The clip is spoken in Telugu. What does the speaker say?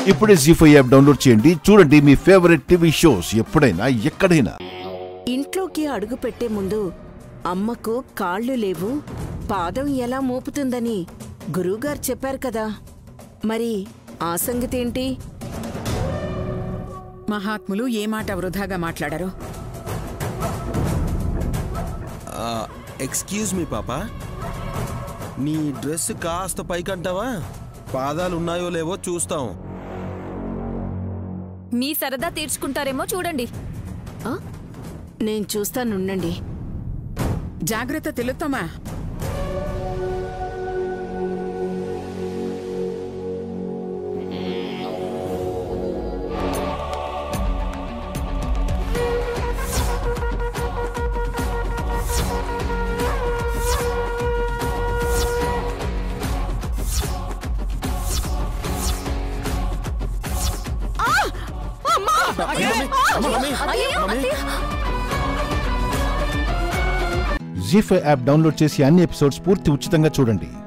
ఇప్పుడే జీ ఫైవ్ యాప్ డౌన్లోడ్ చేయండి చూడండి మీ ఫేవరెట్ టీవీ షోస్ ఎప్పుడైనా ఎక్కడైనా ఇంట్లోకి అడుగు పెట్టే ముందు అమ్మకు కాళ్ళు లేవు పాదం ఎలా మోపుతుందని గురువుగారు చెప్పారు కదా మరి ఆ సంగతేంటి మహాత్ములు ఏ మాట వృధాగా మాట్లాడారు ఎక్స్క్యూజ్ మీ పాప నీ డ్రెస్ కాస్త పైకంటావా పాదాలు ఉన్నాయో లేవో చూస్తాం మీ సరదా తీర్చుకుంటారేమో చూడండి ఆ? నేను చూస్తానుండండి జాగ్రత్త తెలుత్తమా జీ ఫైవ్ యాప్ డౌన్లోడ్ చేసి అన్ని ఎపిసోడ్స్ పూర్తి ఉచితంగా చూడండి